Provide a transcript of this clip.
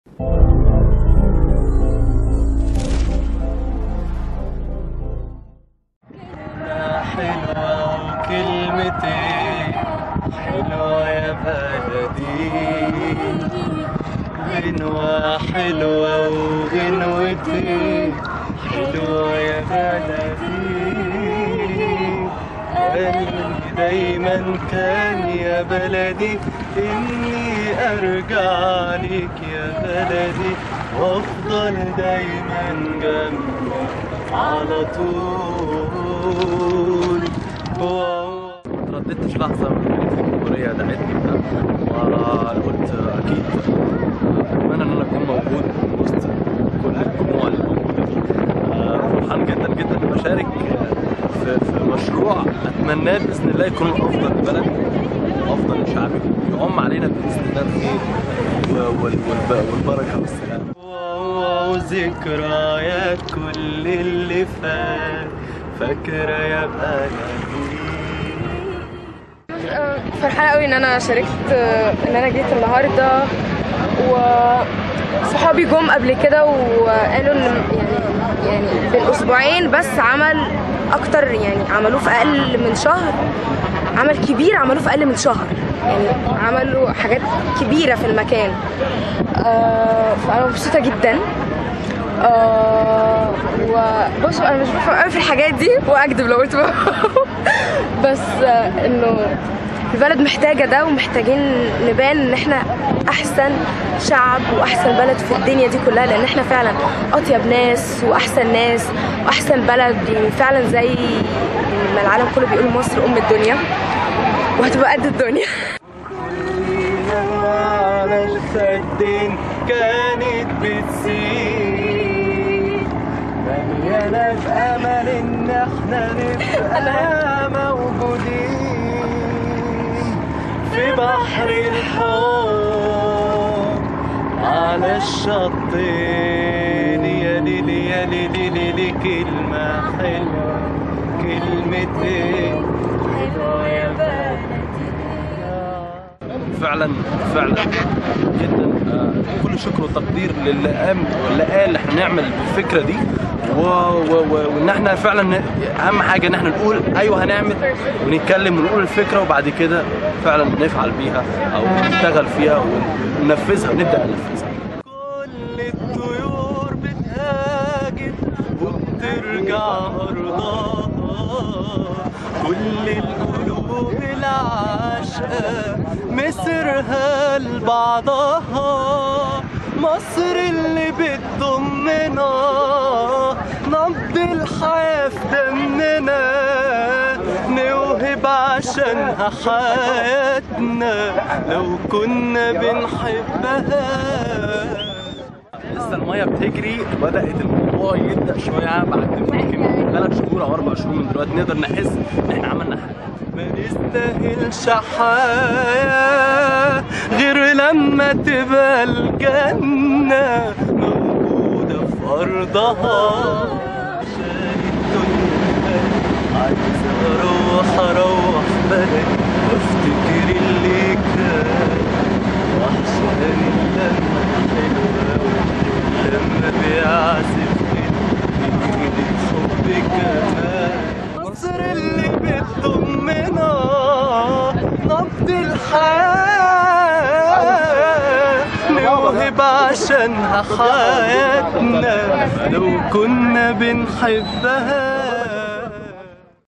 حلوة وكلمتين حلوة يا بلدي غنوة حلوة وغنوتي حلوة يا بلدي قلبي دايما كان يا بلدي إني أرجع لك يا بلدي وأفضل دايما جنبك على طول رددتش لحظة من الجمهورية دعتني وقلت أكيد أتمنى إن أنا أكون موجود وسط كل الجموع اللي موجودة دي آه، فرحان جدا جدا إني بشارك في, في مشروع أتمناه بإذن الله يكون أفضل لبلد وأفضل لشعبي ويعم علينا بإذن الله الخير و- وال- والب- والبركة والسلام وذكريات كل اللي فات فاكرة يا بلدي فرحانة قوي ان انا شاركت ان انا جيت النهارده وصحابي جم قبل كده وقالوا ان يعني يعني بين اسبوعين بس عمل اكتر يعني عملوه في اقل من شهر عمل كبير عملوه في اقل من شهر يعني عملوا حاجات كبيرة في المكان آه فانا مبسوطة جدا آه وبصوا انا مش بفهم قوي في الحاجات دي واكدب لو قلت بفهم. بس آه انه البلد محتاجة ده ومحتاجين نبان ان احنا احسن شعب واحسن بلد في الدنيا دي كلها لان احنا فعلا اطيب ناس واحسن ناس واحسن بلد وفعلا زي ما العالم كله بيقول مصر ام الدنيا وهتبقى قد الدنيا على الخدين كانت بتسيب مليانة بأمل إن احنا نبقى موجودين في بحر الحب على الشطين يا ليلي يا ليلي ليلي كلمة حلوة كلمتين حلوة يا بلدي فعلا فعلا جدا آه، كل شكر وتقدير للي قام واللي قال احنا نعمل الفكره دي و... و... و... وان احنا فعلا ن- اهم حاجه ان احنا نقول ايوه هنعمل ونتكلم ونقول الفكره وبعد كده فعلا نفعل بيها او نشتغل فيها وننفذها ونبدا ننفذها كل الطيور بتهاجر وبترجع أرضها كل القلوب العاشقة مصرها لبعضها مصر اللي بتضمنا نبض الحياة في دمنا نوهب عشانها حياتنا لو كنا بنحبها لسه الميه بتجري بدات الموضوع يبدا شويه بعد يمكن ثلاث شهور او اربع شهور من دلوقتي نقدر نحس ان احنا عملنا حاجه ما نستاهلش حياه غير لما تبقى الجنه موجوده في ارضها عشان الدنيا عايز اروح اروح بلدي وافتكر اللي كان وحشاني اللمة الحلوة لما بيعزف ايدي الحب كمان مصر اللي بتضمنا نبض الحياة نوهب عشانها حياتنا لو كنا بنحبها